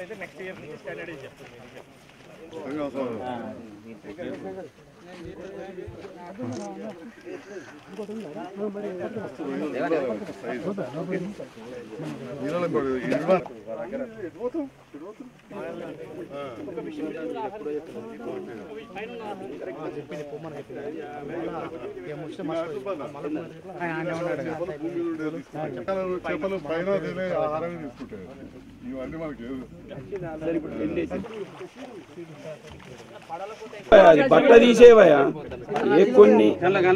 అయితే next year నుంచి standardise చేస్తాం చేపలు పైన తినే ఆహారం తీసుకుంటాయి ఇవన్నీ మనకి లేదు. అది బట్ట తీసేవయా ఏ కొన్ని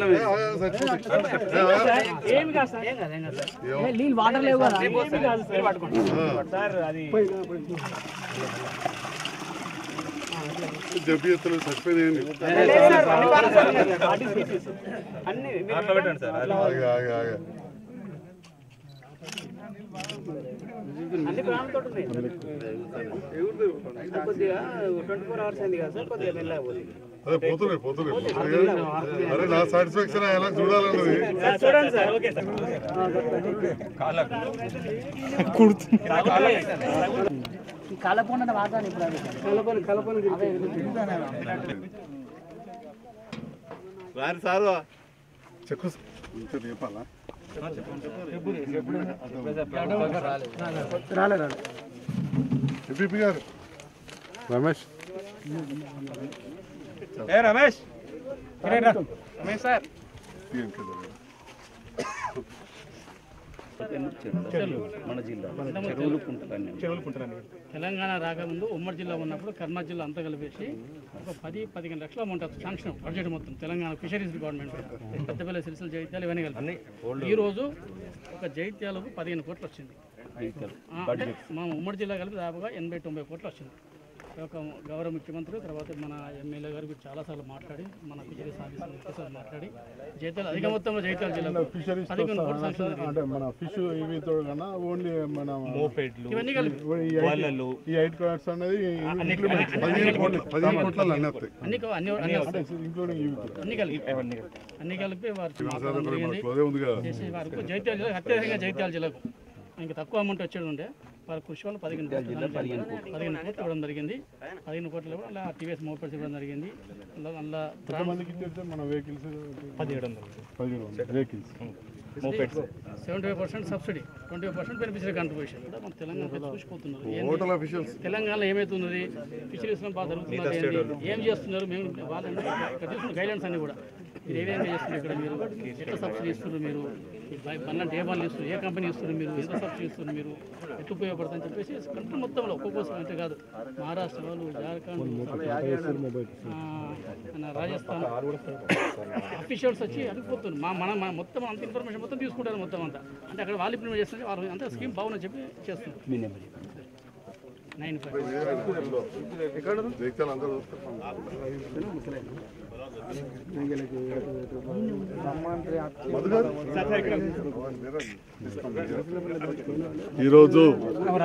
ఏమి కాదు సార్ ఏం కాదు ఏం కాదు సార్ నీళ్ళు వాటర్ లేవు కదా ఏమి కాదు సార్ పట్టుకోండి సార్ అది జబ్బు ఎత్తులు చచ్చిపోయింది లేదు సార్, అన్ని పాలు సార్. వాటి species. అన్ని మీరు ఆగే ఆగే ఆగే అన్ని ప్రాణాలతో ఉన్నాయి అది కొద్దిగా ట్వంటీ ఫోర్ అవర్స్ అయింది కదా సార్ కొద్దిగా మెల్లగా పోతుంది అదే పోతున్నాయి పోతున్నాయి పోతున్నాయి. అరే నా సాటిస్ఫాక్షన్ ఎలా చూడాలన్నది సార్ చూడండి సార్ ఓకే సార్ కలపొండ వాతాన్ని ఇప్పుడు అది కలపని కలపని రాని సారు చెక్కు ఇంకా చెప్పాలా రాలే రాలే ఎంపీపీ గారు రమేష్ ఏ రమేష్ రమేష్ సార్ ఏం కదా మన జిల్లా చెరువులు కుంటలన్నీ తెలంగాణ రాకముందు ఉమ్మడి జిల్లా ఉన్నప్పుడు కర్నూలు జిల్లా అంతా కలిపేసి ఒక పది పదిహేను లక్షల అమౌంట్ అవుతుంది శాంక్షన్ బడ్జెట్ మొత్తం తెలంగాణ ఫిషరీస్ డిపార్ట్మెంట్ పెద్దపల్లి సిరిసిల జైత్యాలు ఇవన్నీ కలిపి ఈ రోజు ఒక జైత్యాలకు పదిహేను కోట్లు వచ్చింది ఆ, అంటే మా ఉమ్మడి జిల్లా కలిపి దాదాపుగా ఎనభై తొంభై కోట్లు వచ్చింది ఒక గౌరవ ముఖ్యమంత్రి తర్వాత మన ఎమ్మెల్యే గారు కూడా చాలాసార్లు మాట్లాడి మన ఫిషరీస్ ఆఫీసర్ ఒకసారి మాట్లాడి జైత్యాలు అధిక మొత్తంలో జైత్యాల జిల్లా పదిహేను కోట్లు శాంక్షన్ జరిగింది. అంటే మన ఫిష్ ఇవి కన్నా ఓన్లీ మన ఇవన్నీ కలిపి ఈ ఎయిట్ కార్డ్స్ అనేది పదిహేను కోట్లు పదిహేను కోట్ల అన్నీ వస్తాయి అన్ని అన్ని అన్ని వస్తాయి. ఇంక్లూడింగ్ ఇవి అన్ని కలిపి అన్ని కలిపి వారికి మాట్లాడడం జరిగింది క్లోజే ఉంది కదా చేసి వారికి జైత్యాల జిల్లా అత్యధికంగా జైత్యాల జిల్లాకు ఇంకా తక్కువ అమౌంట్ వచ్చేది ఉండే వారి కృషి వల్ల పదిహేను కోట్లు పదిహేను కోట్లు ఇవ్వడం జరిగింది పదిహేను కోట్లు ఇవ్వడం అలా టీవీఎస్ మోటార్స్ ఇవ్వడం జరిగింది అలా అలా ఎంతమందికి ఇచ్చేస్తే మన వెహికల్స్ పదిహేడు వందలు పదిహేడు వందలు vehicles seventy five percent subsidy twenty five percent beneficiary contribution కూడా మన తెలంగాణ ప్రజలు చూసిపోతున్నారు ఏంది? హోటల్ అఫీషియల్స్ తెలంగాణలో ఏమవుతున్నది ఫిషరీస్ బాగా జరుగుతున్నది ఏంది? ఏం చేస్తున్నారు మేము వాళ్ళంటే ఇక్కడ తీసుకున్న గైడెన్స్ అన్ని కూడా మీరు ఏ విధంగా చేస్తున్నారు ఇక్కడ మీరు ఎట్లా సబ్సిడీ ఇస్తున్నారు మీరు ఈ బై- బండ్లంటే ఏ బండ్లు ఇస్తున్నారు ఏ కంపెనీ ఇస్తున్నారు మీరు ఎంత సబ్సిడీ ఇస్తున్నారు మీరు ఎట్లా ఉపయోగపడుతుందని చెప్పేసి కంట్రీ మొత్తంలో ఒక్కొక్క అంటే కాదు మహారాష్ట్ర వాళ్ళు జార్ఖండ్ ఆ, మన రాజస్థాన్ అఫీషియల్స్ వచ్చి అడిగిపోతున్నారు మా మన మన మొత్తం అంత ఇన్ఫర్మేషన్ మొత్తం తీసుకుంటారు మొత్తం అంతా అంటే అక్కడ వాళ్ళు ఇంప్లిమెంట్ చేస్తున్నారు వాళ్ళు అంతా స్కీమ్ బాగుందని చెప్పి చేస్తున్నారు నైన్ ఫైవ్ జగిత్యాల అందరూ ఈరోజు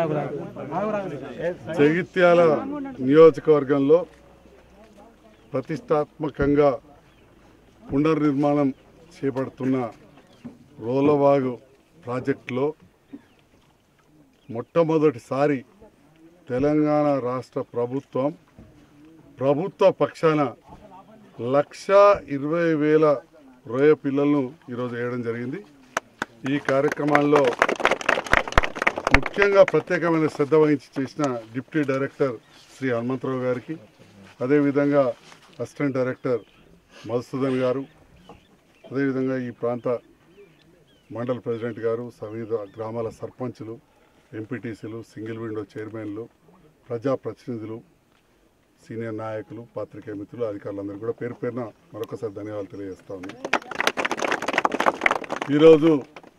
జగిత్యాల నియోజకవర్గంలో ప్రతిష్టాత్మకంగా పునర్నిర్మాణం చేపడుతున్న రోలవాగు ప్రాజెక్టులో మొట్టమొదటిసారి తెలంగాణ రాష్ట్ర ప్రభుత్వం ప్రభుత్వ పక్షాన లక్ష ఇరవై వేల రొయ్య పిల్లలను ఈరోజు వేయడం జరిగింది ఈ కార్యక్రమాల్లో ముఖ్యంగా ప్రత్యేకమైన శ్రద్ధ వహించి చేసిన డిప్యూటీ డైరెక్టర్ శ్రీ హనుమంతరావు గారికి అదేవిధంగా అసిస్టెంట్ డైరెక్టర్ మధుసూదన్ గారు అదేవిధంగా ఈ ప్రాంత మండల ప్రెసిడెంట్ గారు సవిధ గ్రామాల సర్పంచులు ఎంపీటీసీలు సింగిల్ విండో చైర్మన్లు ప్రజాప్రతినిధులు సీనియర్ నాయకులు పాత్రికేయ మిత్రులు అధికారులందరూ కూడా పేరు పేరున మరొకసారి ధన్యవాదాలు తెలియజేస్తా ఉన్నాను ఈరోజు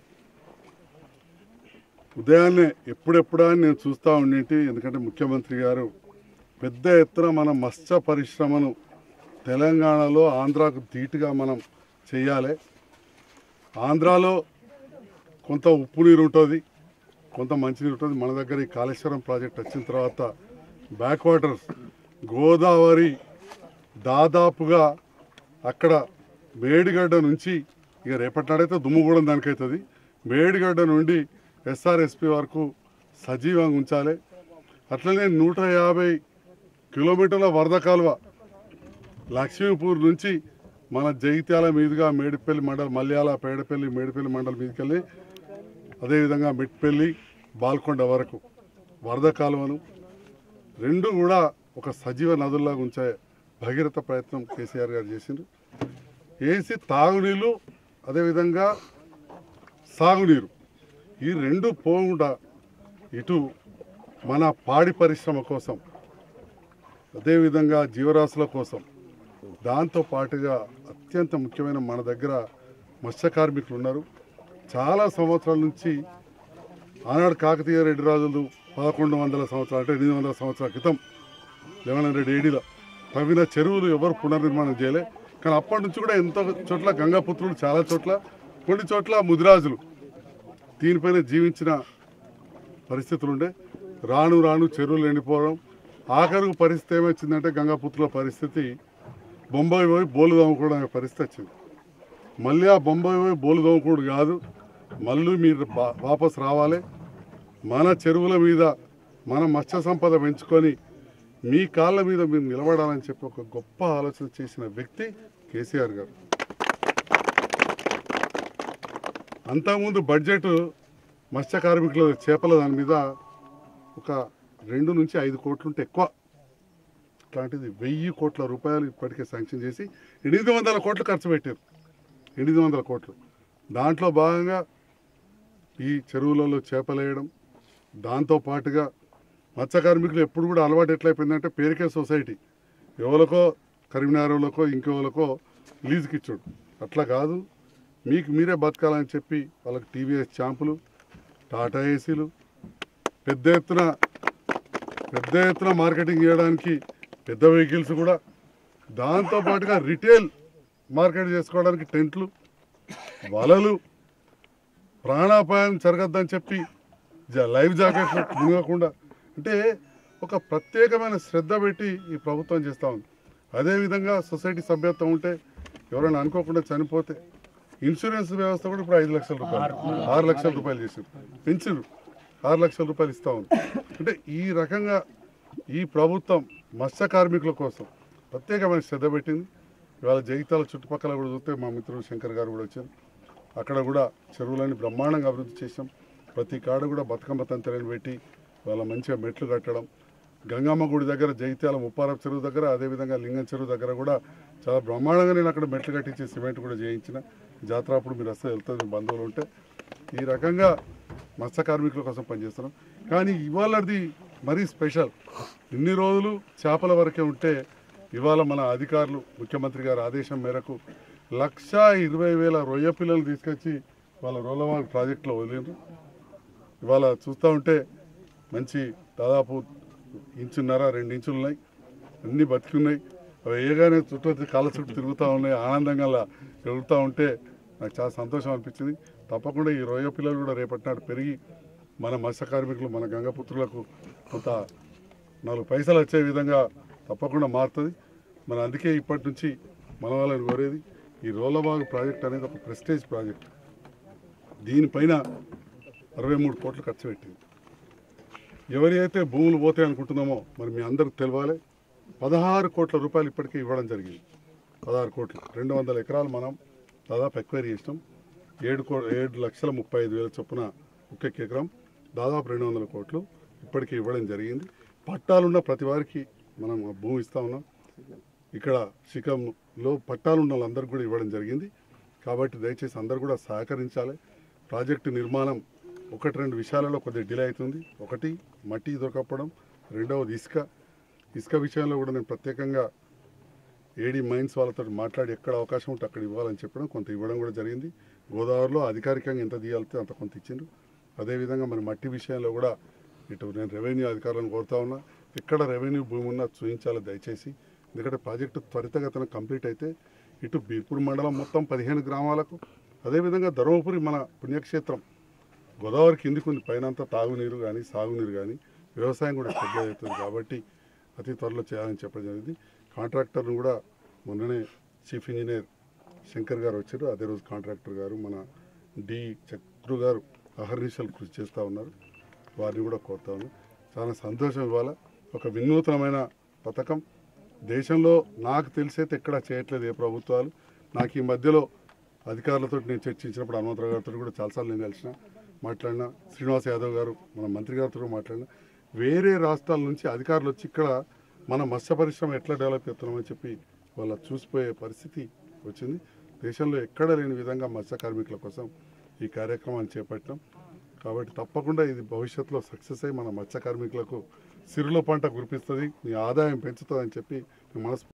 ఉదయాన్నే ఎప్పుడెప్పుడా అని నేను చూస్తూ ఉండేటి ఎందుకంటే ముఖ్యమంత్రి గారు పెద్ద ఎత్తున మన మత్స్య పరిశ్రమను తెలంగాణలో ఆంధ్రాకు ధీటుగా మనం చేయాలి ఆంధ్రాలో కొంత ఉప్పు నీరు ఉంటుంది కొంత మంచినీరు ఉంటుంది మన దగ్గర ఈ కాళేశ్వరం ప్రాజెక్ట్ వచ్చిన తర్వాత బ్యాక్ వాటర్స్ గోదావరి దాదాపుగా అక్కడ మేడిగడ్డ నుంచి ఇక రేపటి నాడైతే దుమ్ముగూడెం దానికైతుంది మేడిగడ్డ నుండి ఎస్ఆర్ఎస్పి వరకు సజీవంగా ఉంచాలి అట్లనే నూట యాభై కిలోమీటర్ల వరద కాలువ లక్ష్మీపూర్ నుంచి మన జగిత్యాల మీదుగా మేడిపల్లి మండలం మల్యాల పేడపల్లి మేడిపల్లి మండలం మీదకి వెళ్ళి అదేవిధంగా మెట్పల్లి బాల్కొండ వరకు వరద కాలువను రెండు కూడా ఒక సజీవ నదుల్లాగా ఉంచే భగీరథ ప్రయత్నం కేసీఆర్ గారు చేసిండ్రు వేసి తాగునీళ్ళు అదేవిధంగా సాగునీరు ఈ రెండు పోకుండా ఇటు మన పాడి పరిశ్రమ కోసం అదేవిధంగా జీవరాశుల కోసం దాంతో పాటుగా అత్యంత ముఖ్యమైన మన దగ్గర మత్స్య కార్మికులు ఉన్నారు చాలా సంవత్సరాల నుంచి ఆనాడు కాకతీయ రెడ్డి రాజులు పదకొండు వందల సంవత్సరాలు అంటే ఎనిమిది వందల సంవత్సరాల క్రితం లెవెన్ హండ్రెడ్ ఏడీలో తవ్విన చెరువులు ఎవరు పునర్నిర్మాణం చేయలే కానీ అప్పటి నుంచి కూడా ఎంతో చోట్ల గంగాపుత్రులు చాలా చోట్ల కొన్ని చోట్ల ముదిరాజులు దీనిపైన జీవించిన పరిస్థితులు ఉండే రాను రాను చెరువులు ఎండిపోవడం ఆఖరికి పరిస్థితి ఏమొచ్చిందంటే గంగాపుత్రుల పరిస్థితి బొంబాయి పోయి బోలు దమ్ముకోవడం అనే పరిస్థితి వచ్చింది మళ్ళీ ఆ బొంబాయి పోయి బోలు దమ్ముకోడు కాదు మళ్ళీ మీరు బా- వాపస్ రావాలి మన చెరువుల మీద మన మత్స్య సంపద పెంచుకొని మీ కాళ్ళ మీద మీరు నిలబడాలని చెప్పి ఒక గొప్ప ఆలోచన చేసిన వ్యక్తి కేసీఆర్ గారు అంతకుముందు బడ్జెట్ మత్స్య కార్మికుల చేపల దాని మీద ఒక రెండు నుంచి ఐదు కోట్లుంటే ఎక్కువ అట్లాంటిది వెయ్యి కోట్ల రూపాయలు ఇప్పటికే శాంక్షన్ చేసి ఎనిమిది వందల కోట్లు ఖర్చు పెట్టారు ఎనిమిది వందల కోట్లు దాంట్లో భాగంగా ఈ చెరువులలో చేపలు వేయడం దాంతో పాటుగా మత్స్య కార్మికులు ఎప్పుడు కూడా అలవాటు ఎట్లయిపోయిందంటే పేరుకే సొసైటీ ఎవరికో కరీంనగర్లకో ఇంకెవరికో లీజుకి ఇచ్చాడు అట్లా కాదు మీకు మీరే బతకాలని చెప్పి వాళ్ళకి టీవీఎస్ ఛాంపులు టాటా ఏసీలు పెద్ద ఎత్తున పెద్ద ఎత్తున మార్కెటింగ్ చేయడానికి పెద్ద వెహికల్స్ కూడా దాంతో పాటుగా రిటైల్ మార్కెట్ చేసుకోవడానికి టెంట్లు వలలు ప్రాణాపాయం జరగద్దని చెప్పి జ- లైఫ్ జాకెట్లు మునగకుండా అంటే ఒక ప్రత్యేకమైన శ్రద్ధ పెట్టి ఈ ప్రభుత్వం చేస్తూ ఉంది అదేవిధంగా సొసైటీ సభ్యత్వం ఉంటే ఎవరైనా అనుకోకుండా చనిపోతే ఇన్సూరెన్స్ వ్యవస్థ కూడా ఇప్పుడు ఐదు లక్షల రూపాయలు ఆరు లక్షల రూపాయలు చేసారు పెంచారు ఆరు లక్షల రూపాయలు ఇస్తా ఉంది అంటే ఈ రకంగా ఈ ప్రభుత్వం మత్స్య కార్మికుల కోసం ప్రత్యేకమైన శ్రద్ధ పెట్టింది ఇవాళ జగిత్యాల చుట్టుపక్కల కూడా చూస్తే మా మిత్రుడు శంకర్ గారు కూడా వచ్చారు అక్కడ కూడా చెరువులని బ్రహ్మాండంగా అభివృద్ధి చేసాం ప్రతి కాడ కూడా బతుకమ్మ తంతెలను పెట్టి వాళ్ళ మంచిగా మెట్లు కట్టడం గంగమ్మ గుడి దగ్గర జైత్యాల ముప్పారపు చెరువు దగ్గర అదేవిధంగా లింగం చెరువు దగ్గర కూడా చాలా బ్రహ్మాండంగా నేను అక్కడ మెట్లు కట్టించి సిమెంట్ కూడా చేయించిన జాతర అప్పుడు మీరు వస్తే వెళ్తుంది మీ బంధువులు ఉంటే ఈ రకంగా మత్స్య కార్మికుల కోసం పనిచేస్తున్నాం కానీ ఇవాళది మరీ స్పెషల్ ఇన్ని రోజులు చేపల వరకే ఉంటే ఇవాళ మన అధికారులు ముఖ్యమంత్రి గారి ఆదేశం మేరకు లక్ష ఇరవై వేల రొయ్య పిల్లలు తీసుకొచ్చి వాళ్ళ రోలవాగ్ ప్రాజెక్టులో వదిలిండ్రు ఇవాళ చూస్తూ ఉంటే మంచి దాదాపు ఇంచున్నర రెండు ఇంచులు ఉన్నాయి అన్నీ బతికి ఉన్నాయి అవి ఏగానే చుట్టూ కాళ్ళ చుట్టూ తిరుగుతూ ఉన్నాయి ఆనందంగా అలా ఎగురుతూ ఉంటే నాకు చాలా సంతోషం అనిపించింది తప్పకుండా ఈ రొయ్య పిల్లలు కూడా రేపటి నాడు పెరిగి మన మత్స్య కార్మికులు మన గంగపుత్రులకు కొంత నాలుగు పైసలు వచ్చే విధంగా తప్పకుండా మారుతుంది మన అందుకే ఇప్పటి నుంచి మన వాళ్ళని కోరేది ఈ రోలబాగ్ ప్రాజెక్ట్ అనేది ఒక ప్రెస్టేజ్ ప్రాజెక్ట్ దీనిపైన అరవై మూడు కోట్లు ఖర్చు పెట్టింది ఎవరి అయితే భూములు పోతాయి అనుకుంటున్నామో మరి మీ అందరికి తెలవాలి పదహారు కోట్ల రూపాయలు ఇప్పటికే ఇవ్వడం జరిగింది పదహారు కోట్లు రెండు వందల ఎకరాలు మనం దాదాపు ఎక్వైరీ చేసినాం ఏడు కో ఏడు లక్షల ముప్పై ఐదు వేల చొప్పున ఒక్కొక్క ఎకరం దాదాపు రెండు వందల కోట్లు ఇప్పటికే ఇవ్వడం జరిగింది పట్టాలున్న ప్రతి వారికి మనం ఆ భూమి ఇస్తా ఉన్నాం ఇక్కడ శిఖంలో పట్టాలున్న వాళ్ళందరికీ కూడా ఇవ్వడం జరిగింది కాబట్టి దయచేసి అందరూ కూడా సహకరించాలి ప్రాజెక్టు నిర్మాణం ఒకటి రెండు విషయాలలో కొద్దిగా డిలే అవుతుంది ఒకటి మట్టి దొరకపోవడం రెండవది ఇసుక ఇసుక విషయంలో కూడా నేను ప్రత్యేకంగా ఏడీ మైన్స్ వాళ్ళతో మాట్లాడి ఎక్కడ అవకాశం ఉంటే అక్కడ ఇవ్వాలని చెప్పడం కొంత ఇవ్వడం కూడా జరిగింది గోదావరిలో అధికారికంగా ఎంత తీయాలితే అంత కొంత ఇచ్చిండ్రు అదేవిధంగా మరి మట్టి విషయంలో కూడా ఇటు నేను రెవెన్యూ అధికారులను కోరుతా ఉన్నా ఎక్కడ రెవెన్యూ భూమి ఉన్నా చూపించాలి దయచేసి ఎందుకంటే ప్రాజెక్టు త్వరితగతిన కంప్లీట్ అయితే ఇటు బీర్పూర్ మండలం మొత్తం పదిహేను గ్రామాలకు అదేవిధంగా ధర్మపురి మన పుణ్యక్షేత్రం గోదావరి కిందికి ఉంది పైన అంతా తాగునీరు కానీ సాగునీరు కానీ వ్యవసాయం కూడా పెద్ద అవుతుంది కాబట్టి అతి త్వరలో చేయాలని చెప్పడం జరిగింది కాంట్రాక్టర్ను కూడా మొన్ననే చీఫ్ ఇంజనీర్ శంకర్ గారు వచ్చారు అదే రోజు కాంట్రాక్టర్ గారు మన డి చక్రు గారు అహర్నిశలు కృషి చేస్తూ ఉన్నారు వారిని కూడా కోరుతా ఉన్నాను చాలా సంతోషం ఇవ్వాలి ఒక వినూత్నమైన పథకం దేశంలో నాకు తెలిసైతే ఎక్కడా చేయట్లేదు ఏ ప్రభుత్వాలు నాకు ఈ మధ్యలో అధికారులతో నేను చర్చించినప్పుడు హనుమంతరావు గారితో కూడా చాలాసార్లు నేను కలిసిన మాట్లాడిన శ్రీనివాస్ యాదవ్ గారు మన మంత్రి గారితో కూడా మాట్లాడిన వేరే రాష్ట్రాల నుంచి అధికారులు వచ్చి ఇక్కడ మన మత్స్య పరిశ్రమ ఎట్లా డెవలప్ చేస్తున్నామని చెప్పి వాళ్ళ చూసిపోయే పరిస్థితి వచ్చింది దేశంలో ఎక్కడ లేని విధంగా మత్స్య కార్మికుల కోసం ఈ కార్యక్రమాన్ని చేపట్టాం కాబట్టి తప్పకుండా ఇది భవిష్యత్తులో సక్సెస్ అయ్యి మన మత్స్య కార్మికులకు సిరుల పంట కురిపిస్తుంది మీ ఆదాయం పెంచుతుందని చెప్పి నేను మనస్ఫూర్తిగా